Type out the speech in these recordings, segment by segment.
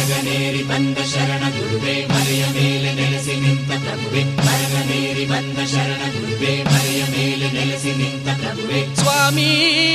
ಮರಗನೇರಿ ಬಂದ ಶರಣ ಗುರುವೆ ಮರೆಯ ಮೇಲೆ ನೆಲೆಸಿ ನಿಂತ ಪ್ರಭುವೆ ಮರಗನೇರಿ ಬಂದ ಶರಣ ಗುರುವೆ ಮರೆಯ ಮೇಲೆ ನೆಲೆಸಿ ನಿಂತ ಪ್ರಭುವೆ ಸ್ವಾಮಿ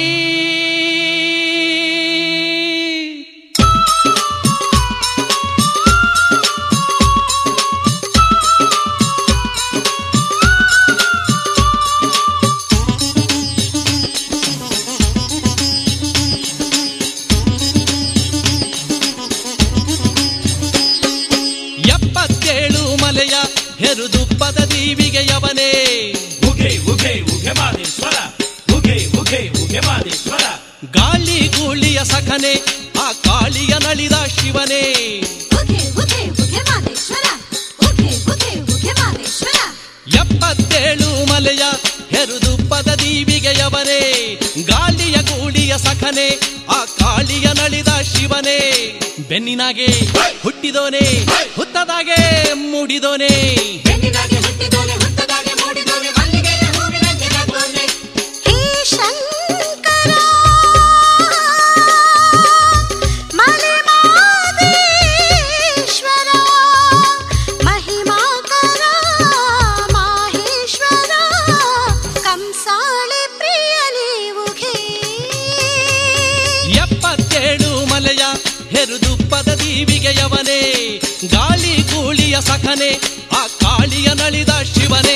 ಎಪ್ಪತ್ತೇಳು ಮಲೆಯ ಹೆರುದುಪ್ಪದ ದೀವಿಗೆಯವನೇ ಉಗೆ ಉಗೆ ಉಗೆ ಮಾದೇಶ್ವರ ಉಗೆ ಉಗೆ ಉಗೆ ಮಾದೇಶ್ವರ ಗಾಳಿ ಗೂಳಿಯ ಸಖನೆ ಆ ಕಾಳಿಯ ನಳಿದ ಶಿವನೇ ಉಘೆ ಉಘೆ ಉಘೆ ಮಾದೇಶ್ವರ ಉಘೆ ಉಘೆ ಉಘೆ ಮಾದೇಶ್ವರ ಎಪ್ಪತ್ತೇಳು ಮಲೆಯ ಹೆರುದುಪ್ಪದ ದೀವಿಗೆಯವನೇ ಗಾಳಿಯ ಗೂಳಿಯ ಸಖನೆ ಆ ಕಾಳಿಯ ನಳಿದ ಶಿವನೇ ಬೆನ್ನಿನಾಗೆ ಹುಟ್ಟಿದೋನೆ ಹುತ್ತದಾಗೆ ಮೂಡಿದೋನೆ ಬೆನ್ನಿನಾಗೆ ಹುಟ್ಟಿದೋನೆ ಹುತ್ತದಾಗೆ ಮೂಡಿದೋನೆ ಮಲ್ಲಿಗೆಯ ಹೂವಿನಂತೆ ನಗೋನೆ ಹೇ ಶಂಕರ ಮಲೆ ಮಾದೇಶ್ವರ ಮಹಿಮಾಕರ ಮಾಹೇಶ್ವರ ಕಂಸಾಳೆ ಪ್ರಿಯನೇ ಉಘೆ ಎಪ್ಪತ್ತೇಳು ಮಲೆಯ ಹೆರುದುಪ್ಪದ ದೀವಿಗೆಯವನೇ ಗಾಳಿ ಗೂಳಿಯ ಸಖನೆ ಆ ಕಾಳಿಯ ನಳಿದ ಶಿವನೇ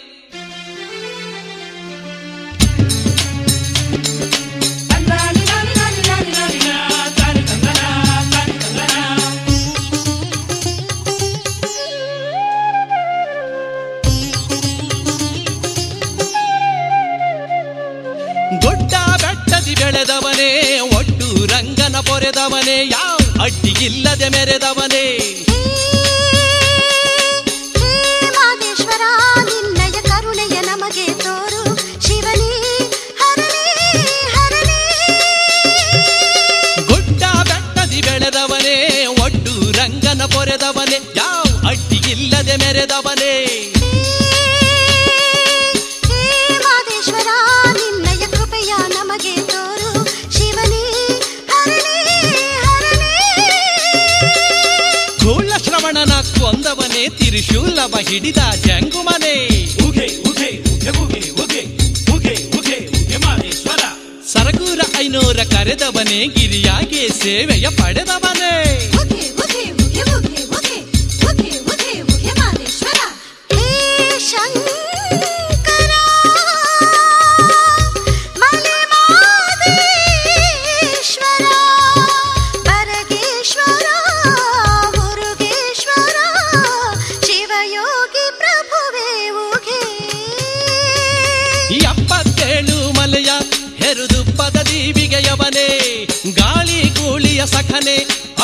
ತಂದಾನಿ ನಾನಿ ನಾನಿ ನಾನಿ ನಾನಿ ನಾ, ತಾನಿ ತಂದನ, ತಾನಿ ತಂದನ. ದೊಡ್ಡ ಬೆಟ್ಟದಿ ಬೆಳೆದವನೇ ಒಟ್ಟು ರಂಗನ ಪೊರೆದವನೇ ಯಾವ ಅಡ್ಡಿಯಿಲ್ಲದೆ ಮೆರೆದವನೇ ಹೇ ಮಾದೇಶ್ವರ ನಿನ್ನಯ ಕರುಣೆಯ ನಮಗೆ ತೋರು ಶಿವನೇ ಹರನೇ ಹರನೇ ಗುಡ್ಡ ಬೆಟ್ಟದಿ ಬೆಳೆದವನೇ ಒಟ್ಟು ರಂಗನ ಪೊರೆದವನೇ ಯಾವ ಅಡ್ಡಿಯಿಲ್ಲದೆ ಮೆರೆದವನೇ ಹೇ ಮಾದೇಶ್ವರ ನಿನ್ನಯ ಕೃಪೆಯ ನಮಗೆ ತೋರು ಶಿವನೇ ಹರನೇ ಹರನೇ ಕೂಳ ಶ್ರವಣನ ಕೊಂದವನೇ ತಿರುಶೂಲವ ಹಿಡಿದ ಜಂಗುಮನೆ ಉಗೆ ಉಗೆ ಉಗೆ ಉಗೆ ಉಗೆ ಉಗೆ ಉಗೆ ಉಗೆ ಮಾದೇಶ್ವರ ಸರಗೂರ ಐನೂರ ಕರೆದವನೇ ಗಿರಿಯಾಗೆ ಸೇವೆಯ ಪಡೆದವನೇ ಉಘೆ ಉಘೆ ಉಘೆ ಉಘೆ ಉಘೆ ಉಘೆ ಉಘೆ ಉಘೆ ಮಾದೇಶ್ವರ ಹೇ ಶಂಕರ ಮಲೆ ಮಾದೇಶ್ವರ ಪರಗೇಶ್ವರ ಮುರುಗೇಶ್ವರ ಶಿವಯೋಗಿ ಪ್ರಭುವೇ ಉಘೆ ಎಪ್ಪತ್ತೇಳು ಮಲೆಯ ಹೆರುದುಪ್ಪದ ದೀವಿಗೆಯವನೇ ಗಾಳಿ ಗೂಳಿಯ ಸಖನೆ